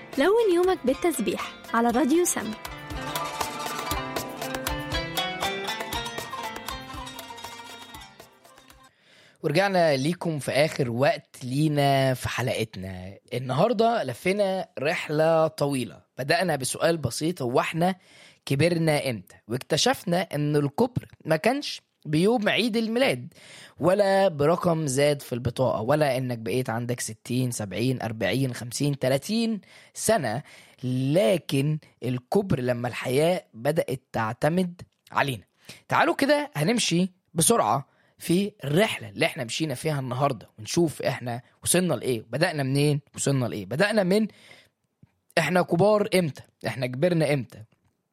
لون يومك بالتسبيح على راديو سم ورجعنا ليكم في اخر وقت لينا في حلقتنا النهارده لفينا رحله طويله بدانا بسؤال بسيط هو احنا كبرنا امتى واكتشفنا ان الكبر ما كانش بيوم عيد الميلاد ولا برقم زاد في البطاقة ولا انك بقيت عندك 60 70 40 50 30 سنة لكن الكبر لما الحياة بدأت تعتمد علينا تعالوا كده هنمشي بسرعة في الرحلة اللي احنا مشينا فيها النهاردة ونشوف احنا وصلنا لإيه بدأنا منين وصلنا لإيه بدأنا من احنا كبار امتى احنا كبرنا امتى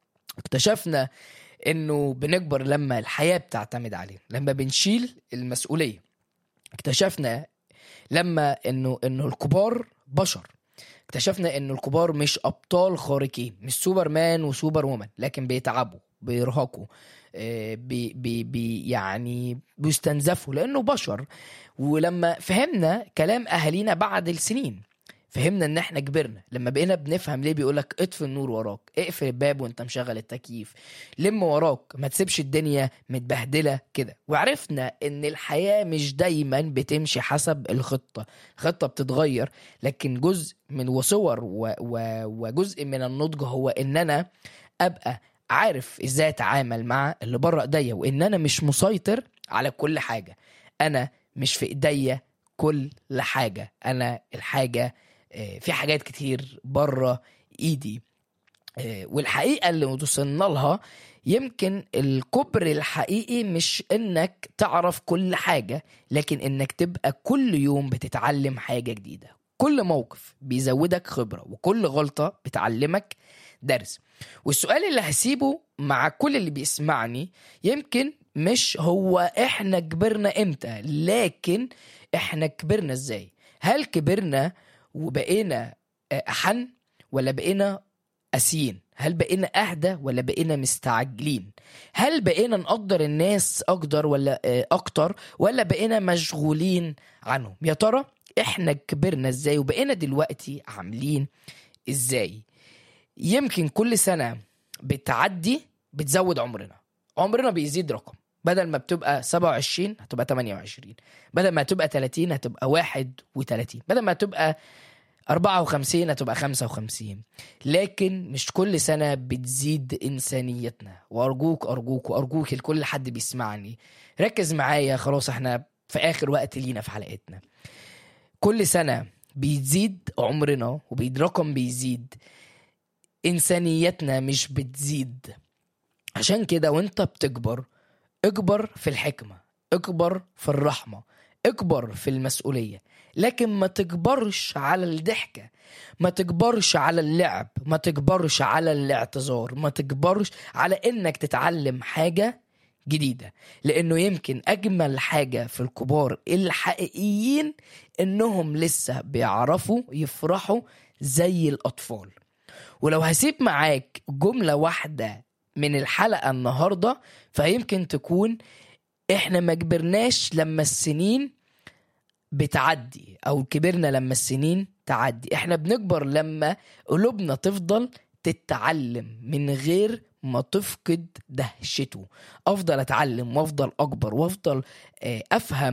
اكتشفنا انه بنكبر لما الحياة بتعتمد علينا لما بنشيل المسؤولية اكتشفنا لما انه انه الكبار بشر اكتشفنا انه الكبار مش ابطال خارقين مش سوبرمان وسوبر وومن لكن بيتعبوا بيرهقوا آه، بي بي بي يعني بيستنزفوا لانه بشر ولما فهمنا كلام اهالينا بعد السنين فهمنا ان احنا كبرنا لما بقينا بنفهم ليه بيقولك اطفي النور وراك اقفل الباب وانت مشغل التكييف لم وراك ما تسيبش الدنيا متبهدله كده وعرفنا ان الحياه مش دايما بتمشي حسب الخطه الخطه بتتغير لكن جزء من وصور و... و... وجزء من النضج هو ان انا ابقى عارف ازاي اتعامل مع اللي بره ايديا وان انا مش مسيطر على كل حاجه انا مش في ايديا كل حاجه انا الحاجه آه، في حاجات كتير بره ايدي آه، والحقيقه اللي وصلنا لها يمكن الكبر الحقيقي مش انك تعرف كل حاجه لكن انك تبقى كل يوم بتتعلم حاجه جديده كل موقف بيزودك خبره وكل غلطه بتعلمك درس والسؤال اللي هسيبه مع كل اللي بيسمعني يمكن مش هو احنا كبرنا امتى لكن احنا كبرنا ازاي هل كبرنا وبقينا أحن ولا بقينا قاسيين هل بقينا أهدى ولا بقينا مستعجلين هل بقينا نقدر الناس أقدر ولا آه، أكتر ولا بقينا مشغولين عنهم يا ترى إحنا كبرنا إزاي وبقينا دلوقتي عاملين إزاي يمكن كل سنة بتعدي بتزود عمرنا عمرنا بيزيد رقم بدل ما بتبقى 27 هتبقى 28 بدل ما تبقى 30 هتبقى 31 بدل ما تبقى 54 هتبقى 55 لكن مش كل سنة بتزيد إنسانيتنا وأرجوك أرجوك وأرجوك لكل حد بيسمعني ركز معايا خلاص احنا في آخر وقت لينا في حلقتنا كل سنة بيزيد عمرنا وبيترقم بيزيد إنسانيتنا مش بتزيد عشان كده وانت بتكبر اكبر في الحكمة اكبر في الرحمة اكبر في المسؤولية لكن ما تكبرش على الضحكة ما تكبرش على اللعب ما تكبرش على الاعتذار ما تكبرش على انك تتعلم حاجة جديدة لانه يمكن اجمل حاجة في الكبار الحقيقيين انهم لسه بيعرفوا يفرحوا زي الاطفال ولو هسيب معاك جملة واحدة من الحلقة النهاردة فيمكن تكون احنا ما كبرناش لما السنين بتعدي او كبرنا لما السنين تعدي احنا بنكبر لما قلوبنا تفضل تتعلم من غير ما تفقد دهشته افضل اتعلم وافضل اكبر وافضل آه، افهم